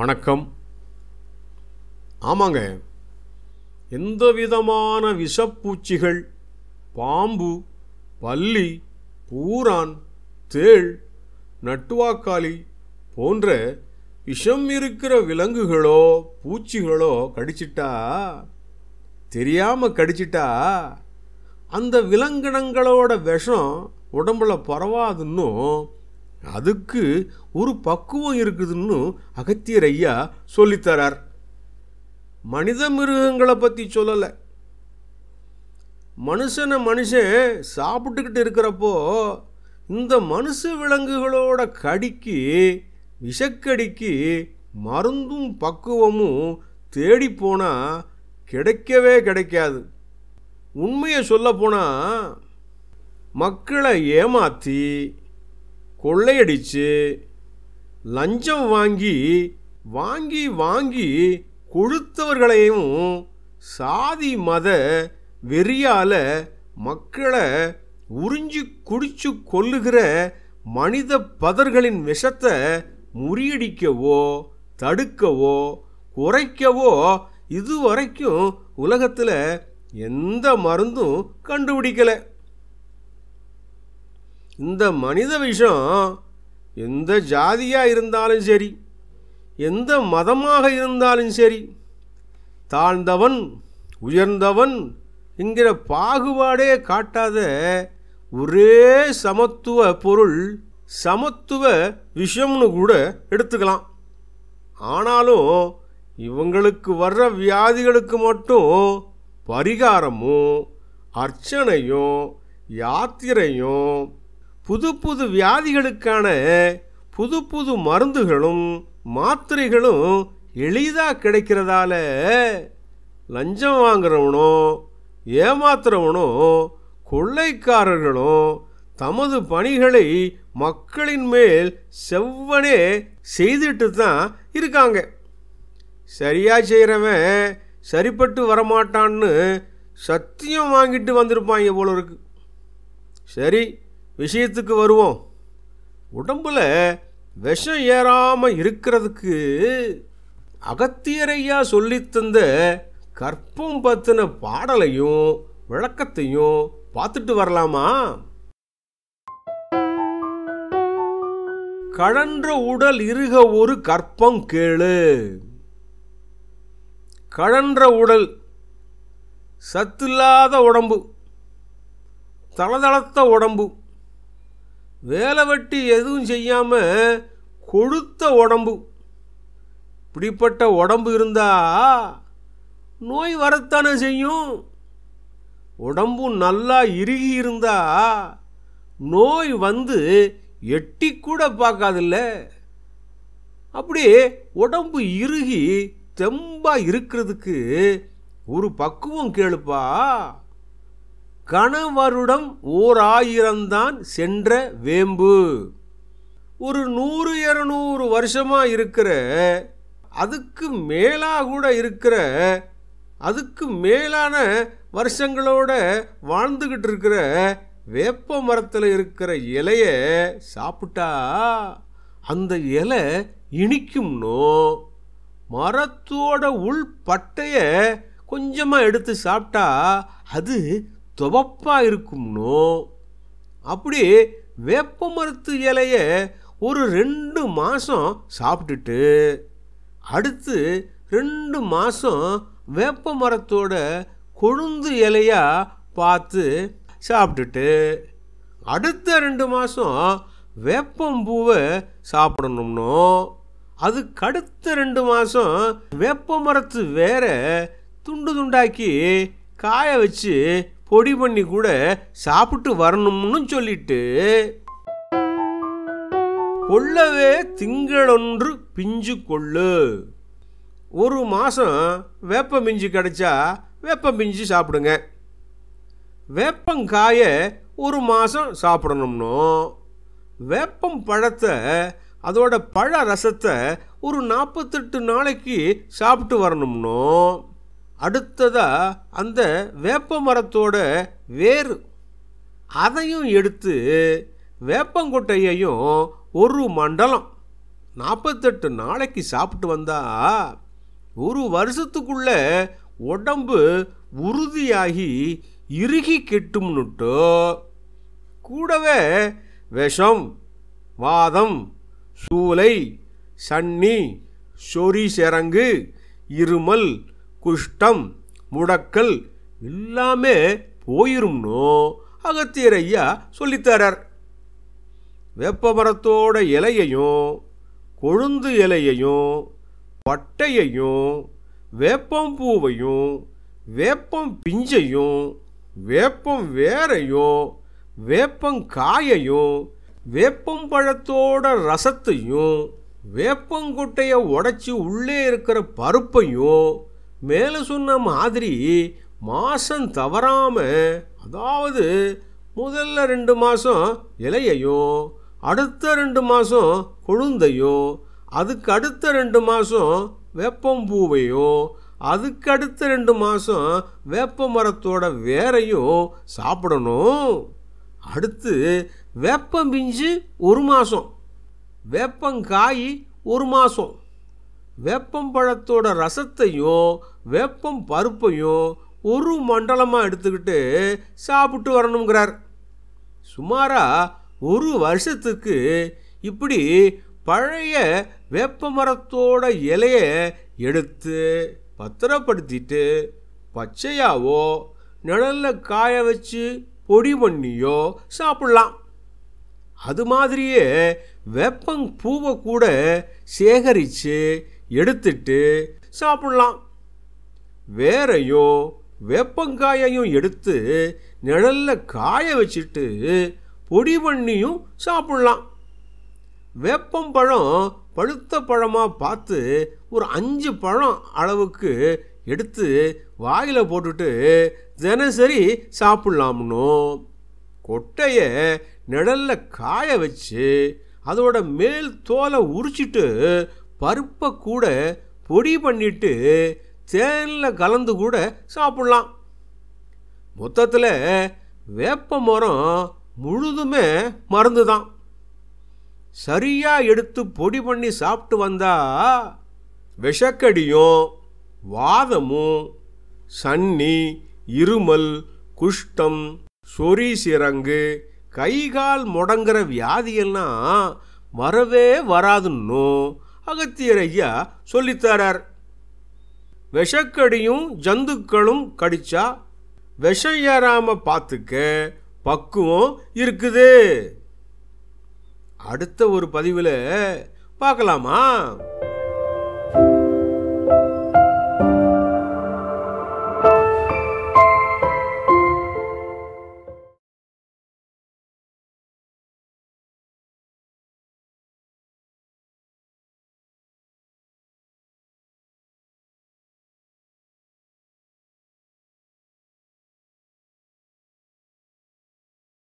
வணக்கம் ஆமாங்க எந்த விதமான விஷப்பூச்சிகள் பாம்பு பல்லி பூரான் தேள் நட்டுவாக்காளி போன்ற விஷம் இருக்கிற விலங்குகளோ பூச்சிகளோ கடிச்சிட்டா தெரியாம கடிச்சிட்டா அந்த விலங்கினங்களோட விஷம் உடம்புல பரவாதுன்னும் அதுக்கு ஒரு பக்குவம் இருக்குதுன்னு அகத்தியர் ஐயா சொல்லித்தரார் மனித மிருகங்களை பற்றி சொல்லலை மனுஷனை மனுஷன் சாப்பிட்டுக்கிட்டு இருக்கிறப்போ இந்த மனுஷ விலங்குகளோட கடிக்கு விஷக்கடிக்கு மருந்தும் பக்குவமும் தேடி போனால் கிடைக்கவே கிடைக்காது உண்மையை சொல்ல போனால் மக்களை ஏமாற்றி கொள்ளையடிச்சு லஞ்சம் வாங்கி வாங்கி வாங்கி கொழுத்தவர்களையும் சாதி மத வெறியால மக்களை உறிஞ்சி குடிச்சு கொல்லுகிற மனித பதர்களின் விஷத்தை முறியடிக்கவோ தடுக்கவோ குறைக்கவோ இதுவரைக்கும் உலகத்தில் எந்த மருந்தும் கண்டுபிடிக்கலை இந்த மனித விஷம் எந்த ஜாதியாக இருந்தாலும் சரி எந்த மதமாக இருந்தாலும் சரி தாழ்ந்தவன் உயர்ந்தவன் என்கிற பாகுபாடே காட்டாத ஒரே சமத்துவ பொருள் சமத்துவ விஷம்னு கூட எடுத்துக்கலாம் ஆனாலும் இவங்களுக்கு வர்ற வியாதிகளுக்கு மட்டும் பரிகாரமும் அர்ச்சனையும் யாத்திரையும் புது புது வியாதிகளுக்கான புது புது மருந்துகளும் மாத்திரைகளும் எளிதாக கிடைக்கிறதால லஞ்சம் வாங்குறவனும் ஏமாத்துறவனும் கொள்ளைக்காரர்களும் தமது பணிகளை மக்களின் மேல் செவ்வனே செய்துட்டு தான் இருக்காங்க சரியா செய்கிறவன் சரிப்பட்டு வரமாட்டான்னு சத்தியம் வாங்கிட்டு வந்திருப்பாங்க போல இருக்கு சரி விஷயத்துக்கு வருவோம் உடம்புல விஷம் ஏறாம இருக்கிறதுக்கு அகத்தியரையா சொல்லித்தந்த கற்பம் பத்தின பாடலையும் விளக்கத்தையும் பார்த்துட்டு வரலாமா கழன்ற உடல் இருக ஒரு கற்பம் கேளு கழன்ற உடல் சத்தில்லாத உடம்பு தளதளத்த உடம்பு வேலை வெட்டி எதுவும் செய்யாமல் கொழுத்த உடம்பு இப்படிப்பட்ட உடம்பு இருந்தா நோய் வரத்தானே செய்யும் உடம்பு நல்லா இறுகி இருந்தா நோய் வந்து எட்டி கூட பார்க்காதில்ல அப்படி உடம்பு இறுகி தெம்பா இருக்கிறதுக்கு ஒரு பக்குவம் கேளுப்பா கணவருடம் ஓர் ஆயிரம்தான் சென்ற வேம்பு ஒரு நூறு இரநூறு வருஷமா இருக்கிற அதுக்கு மேலா கூட இருக்கிற அதுக்கு மேலான வருஷங்களோட வாழ்ந்துக்கிட்டு இருக்கிற வேப்ப மரத்தில் இருக்கிற இலைய சாப்பிட்டா அந்த இலை இனிக்கும்னோ மரத்தோட உள் பட்டைய கொஞ்சமாக எடுத்து சாப்பிட்டா அது துவப்பாக இருக்கும்னோ அப்படி வேப்ப மரத்து இலைய ஒரு ரெண்டு மாதம் சாப்பிட்டுட்டு அடுத்து ரெண்டு மாதம் வேப்ப மரத்தோட கொழுந்து இலையா பார்த்து சாப்பிட்டுட்டு அடுத்த ரெண்டு மாதம் வேப்பம்பூவை சாப்பிடணும்னோ அதுக்கு அடுத்த ரெண்டு மாதம் வேப்ப மரத்து வேற துண்டு துண்டாக்கி காய வச்சு பொடி பண்ணி கூட சாப்பிட்டு வரணும்னு சொல்லிட்டு கொள்ளவே திங்களொன்று பிஞ்சு கொள்ளு ஒரு மாதம் வேப்ப மிஞ்சு கிடைச்சா வேப்ப மிஞ்சு சாப்பிடுங்க வேப்பங்காய ஒரு மாதம் சாப்பிடணும்னோ வேப்பம் பழத்தை அதோட பழ ரசத்தை ஒரு நாற்பத்தெட்டு நாளைக்கு சாப்பிட்டு வரணும்னோ அடுத்ததா அந்த வேப்ப மரத்தோட வேர் அதையும் எடுத்து வேப்பங்கொட்டையையும் ஒரு மண்டலம் நாற்பத்தெட்டு நாளைக்கு சாப்பிட்டு வந்தா ஒரு வருஷத்துக்குள்ள உடம்பு உறுதியாகி இறுகி கெட்டும்னுட்டோ கூடவே விஷம் வாதம் சூலை சன்னி சொறி செரங்கு இருமல் குஷ்டம் முடக்கல் எல்லாமே போயிரும்னோ அகத்தியர் ஐயா சொல்லித்தரார் வேப்பமரத்தோட இலையையும் கொழுந்து இலையையும் பட்டையையும் வேப்பம் பூவையும் வேப்பம் பிஞ்சையும் வேப்பம் வேரையும் வேப்பங்காயையும் வேப்பம் பழத்தோட ரசத்தையும் வேப்பங்கொட்டையை உடைச்சி உள்ளே இருக்கிற பருப்பையும் மேலே சொன்ன மாதிரி மாதம் தவறாம அதாவது முதல்ல ரெண்டு மாதம் இலையையும் அடுத்த ரெண்டு மாதம் கொழுந்தையும் அதுக்கு அடுத்த ரெண்டு மாதம் வேப்பம்பூவையும் அதுக்கு அடுத்த ரெண்டு மாதம் வேப்ப மரத்தோட வேரையும் சாப்பிடணும் அடுத்து வேப்பம் பிஞ்சு ஒரு மாதம் வேப்பங்காய் ஒரு மாதம் வேப்பம்பழத்தோட ரசத்தையும் வேப்பம் பருப்பையும் ஒரு மண்டலமாக எடுத்துக்கிட்டு சாப்பிட்டு வரணுங்கிறார் சுமாராக ஒரு வருஷத்துக்கு இப்படி பழைய வேப்பமரத்தோட இலையை எடுத்து பத்திரப்படுத்திட்டு பச்சையாவோ நிழலில் காய வச்சு பொடி பண்ணியோ சாப்பிட்லாம் அது மாதிரியே வேப்பங் பூவை கூட சேகரித்து எடுத்துட்டு சாப்பிட்லாம் வேரையும் வேப்பங்காயையும் எடுத்து நிழலில் காய வச்சுட்டு பொடி பண்ணியும் சாப்பிட்லாம் வேப்பம்பழம் பழுத்த பழமாக பார்த்து ஒரு அஞ்சு பழம் அளவுக்கு எடுத்து வாயில் போட்டுட்டு தினசரி சாப்பிட்லாம்னோ கொட்டையை நிழலில் காய வச்சு அதோட மேல் தோலை உரிச்சிட்டு பருப்பை கூட பொடி பண்ணிட்டு தேனில் கலந்து கூட சாப்பிட்லாம் மொத்தத்தில் வேப்ப மரம் முழுதுமே மருந்து தான் சரியாக எடுத்து பொடி பண்ணி சாப்பிட்டு வந்தா விஷக்கடியும் வாதமும் சன்னி இருமல் குஷ்டம் சொறி சிரங்கு கைகால் முடங்குற வியாதியெல்லாம் வரவே வராதுன்னு அகத்தியர் ஐயா சொல்லித்தரார் விஷக்கடியும் ஜந்துக்களும் கடிச்சா விஷம் ஏறாம பார்த்துக்க பக்குவம் இருக்குது அடுத்த ஒரு பதிவில் பார்க்கலாமா